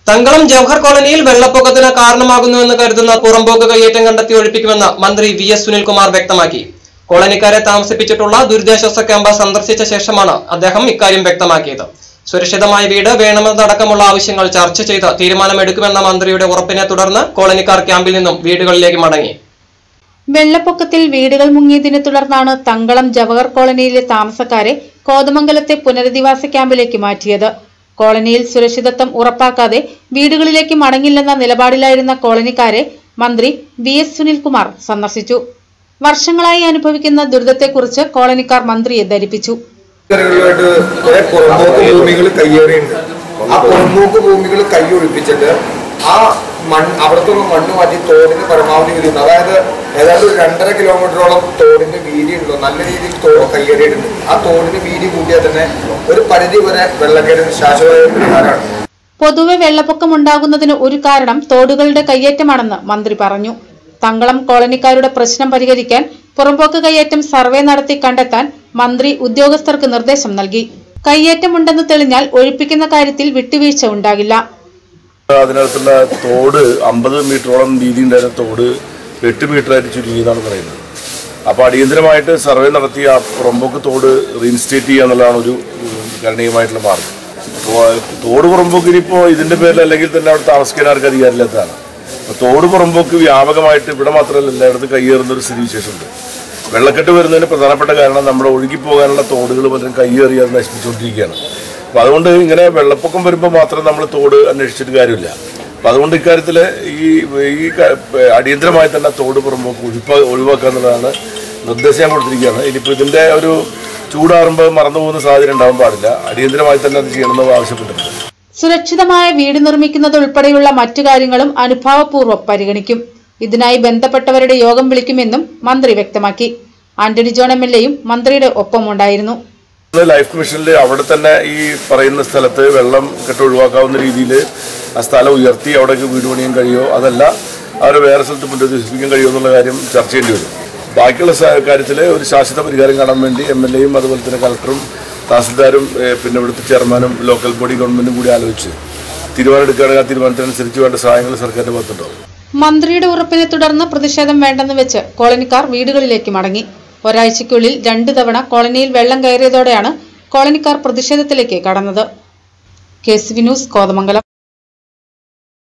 തങ്കളം ജവഹർ കോളനിയിൽ വെള്ളപ്പൊക്കത്തിന് കാരണമാകുന്നുവെന്ന് കരുതുന്ന പുറമ്പോക്ക് കയ്യേറ്റം കണ്ടെത്തി ഒഴിപ്പിക്കുമെന്ന് മന്ത്രി വി എസ് സുനിൽകുമാർ വ്യക്തമാക്കി കോളനിക്കാരെ താമസിപ്പിച്ചിട്ടുള്ള ദുരിതാശ്വാസ ക്യാമ്പ് സന്ദർശിച്ച ശേഷമാണ് അദ്ദേഹം ഇക്കാര്യം വ്യക്തമാക്കിയത് സുരക്ഷിതമായ വീട് വേണമെന്നതടക്കമുള്ള ആവശ്യങ്ങൾ ചർച്ച ചെയ്ത് തീരുമാനമെടുക്കുമെന്ന മന്ത്രിയുടെ ഉറപ്പിനെ തുടർന്ന് കോളനിക്കാർ ക്യാമ്പിൽ നിന്നും വീടുകളിലേക്ക് മടങ്ങി വെള്ളപ്പൊക്കത്തിൽ വീടുകൾ മുങ്ങിയതിനെ തുടർന്നാണ് തങ്കളം ജവഹർ കോളനിയിലെ താമസക്കാരെ കോതമംഗലത്തെ പുനരധിവാസ ക്യാമ്പിലേക്ക് മാറ്റിയത് കോളനിയിൽ സുരക്ഷിതത്വം ഉറപ്പാക്കാതെ വീടുകളിലേക്ക് മടങ്ങില്ലെന്ന നിലപാടിലായിരുന്ന കോളനിക്കാരെ മന്ത്രി വി എസ് സുനിൽകുമാർ സന്ദർശിച്ചു വർഷങ്ങളായി അനുഭവിക്കുന്ന ദുരിതത്തെക്കുറിച്ച് കോളനിക്കാർ മന്ത്രിയെ ധരിപ്പിച്ചു ായിട്ട് കുറെ പുറമ്പോക്ക് ഭൂമികൾ കയ്യേറിയിട്ടുണ്ട് ആ പുറമ്പോക്ക് ഭൂമികൾ കൈയൊഴിപ്പിച്ചിട്ട് ആ മണ്ണ് അവിടത്തുള്ള മണ്ണ് മാറ്റി തോടിന് പരമാവധി വീതി ഉണ്ട് അതായത് ഏതാണ്ട് ഒരു രണ്ടര കിലോമീറ്ററോളം തോടിന്റെ വീതി ഉണ്ടോ നല്ല രീതിയിൽ തോട് കയ്യേറിയിട്ടുണ്ട് ആ തോടിന് വീതി കൂട്ടിയാൽ തന്നെ ഒരു പരിധി വരെ വെള്ളക്കേടിന് ശാശ്വതമായ പരിഹാരമാണ് പൊതുവെ വെള്ളപ്പൊക്കം ഉണ്ടാകുന്നതിന് ഒരു കാരണം തോടുകളുടെ കയ്യേറ്റമാണെന്ന് മന്ത്രി പറഞ്ഞു തങ്കളം കോളനിക്കാരുടെ പ്രശ്നം പരിഹരിക്കാൻ പുറമ്പോക്ക് കയ്യേറ്റം സർവേ നടത്തി കണ്ടെത്താൻ മന്ത്രി ഉദ്യോഗസ്ഥർക്ക് നിർദ്ദേശം നൽകി കയ്യേറ്റമുണ്ടെന്ന് തെളിഞ്ഞാൽ ഒഴിപ്പിക്കുന്ന കാര്യത്തിൽ വിട്ടുവീഴ്ച ഉണ്ടാകില്ല അതിനകത്തുള്ള തോട് അമ്പത് മീറ്ററോളം വീതി ഉണ്ടായിരുന്ന തോട് എട്ട് മീറ്ററായിട്ട് ചുരുങ്ങിയതാണ് പറയുന്നത് അപ്പോൾ അടിയന്തരമായിട്ട് സർവേ നടത്തി ആ പുറമ്പോക്ക് തോട് റീഇൻസ്റ്റേറ്റ് ചെയ്യുക എന്നുള്ളതാണ് ഒരു ഉം, ഗണനീയമായിട്ടുള്ള മാർഗം അപ്പോൾ തോട് പുറമ്പോക്ക് ഇനിയിപ്പോൾ ഇതിൻ്റെ പേരിൽ അല്ലെങ്കിൽ തന്നെ അവിടെ താമസിക്കാൻ ആർക്കും അധികാരമില്ലാത്തതാണ് അപ്പോൾ തോട് പുറമ്പോക്ക് വ്യാപകമായിട്ട് ഇവിടെ മാത്രമല്ല എല്ലായിടത്തും കയ്യേറുന്ന ഒരു സ്ഥിതിവിശേഷമുണ്ട് വെള്ളക്കെട്ട് വരുന്നതിന് പ്രധാനപ്പെട്ട കാരണം നമ്മുടെ ഒഴുകിപ്പോകാനുള്ള തോടുകൾ പലരും കയ്യേറി അത് നശിപ്പിച്ചുകൊണ്ടിരിക്കുകയാണ് അപ്പോൾ അതുകൊണ്ട് ഇങ്ങനെ വെള്ളപ്പൊക്കം വരുമ്പോൾ മാത്രം നമ്മൾ തോട് അന്വേഷിച്ചിട്ട് കാര്യമില്ല അപ്പോൾ അതുകൊണ്ട് ഇക്കാര്യത്തിൽ ഈ ഈ ക- അടിയന്തരമായി തന്നെ തോട് പുറമ്പോക്ക് ഒഴിപ്പാ ഒഴിവാക്കുക എന്നുള്ളതാണ് നിർദ്ദേശം ഞാൻ കൊടുത്തിരിക്കുകയാണ് ഇനിയിപ്പോൾ ഇതിൻ്റെ ഒരു ചൂടാറുമ്പോൾ മറന്നു പോകുന്ന സാഹചര്യം ഉണ്ടാകാൻ പാടില്ല അടിയന്തരമായി തന്നെ അത് ചെയ്യണമെന്ന് ആവശ്യപ്പെട്ടിട്ടുണ്ട് സുരക്ഷിതമായ വീട് നിർമ്മിക്കുന്നത് ഉൾപ്പെടെയുള്ള മറ്റു കാര്യങ്ങളും അനുഭാവപൂർവ്വം പരിഗണിക്കും ഇതിനായി ബന്ധപ്പെട്ടവരുടെ യോഗം വിളിക്കുമെന്നും മന്ത്രി വ്യക്തമാക്കി ആന്റണി ജോൺ എം എൽ എയും മന്ത്രിയുടെ ഒപ്പമുണ്ടായിരുന്നു ഇന്ന് ലൈഫ് മിഷനിൽ അവിടെ തന്നെ ഈ പറയുന്ന സ്ഥലത്ത് വെള്ളം കെട്ട് ഒഴിവാക്കാവുന്ന രീതിയിൽ ആ സ്ഥലം ഉയർത്തി അവിടേക്ക് വീട് പണിയാൻ കഴിയുമോ അതല്ല അവരെ വേറെ സ്ഥലത്ത് പുനരധിവസിപ്പിക്കാൻ കഴിയുമോ എന്നുള്ള കാര്യം ചർച്ച ചെയ്യേണ്ടി വരും ബാക്കിയുള്ള കാര്യത്തിൽ ഒരു ശാശ്വത പരിഹാരം കാണാൻ വേണ്ടി എം എൽ എയും അതുപോലെ തന്നെ കളക്ടറും തഹസിൽദാരും ഏഹ്, പിന്നെ ഇവിടുത്തെ ചെയർമാനും ലോക്കൽ ബോഡി ഗവൺമെന്റും കൂടി ആലോചിച്ച് തീരുമാനം എടുക്കുകയാണെങ്കിൽ ആ തീരുമാനത്തിനനുസരിച്ച് വേണ്ട സഹായങ്ങൾ സർക്കാരിന്റെ ഭാഗത്തുണ്ടാവും മന്ത്രിയുടെ ഉറപ്പിനെ തുടർന്ന് പ്രതിഷേധം വേണ്ടെന്ന് വെച്ച് കോളനിക്കാർ വീടുകളിലേക്ക് മടങ്ങി ഒരാഴ്ചയ്ക്കുള്ളിൽ രണ്ടു തവണ കോളനിയിൽ വെള്ളം കയറിയതോടെയാണ് കോളനിക്കാർ പ്രതിഷേധത്തിലേക്ക് കടന്നത് K C V news Kothamangalam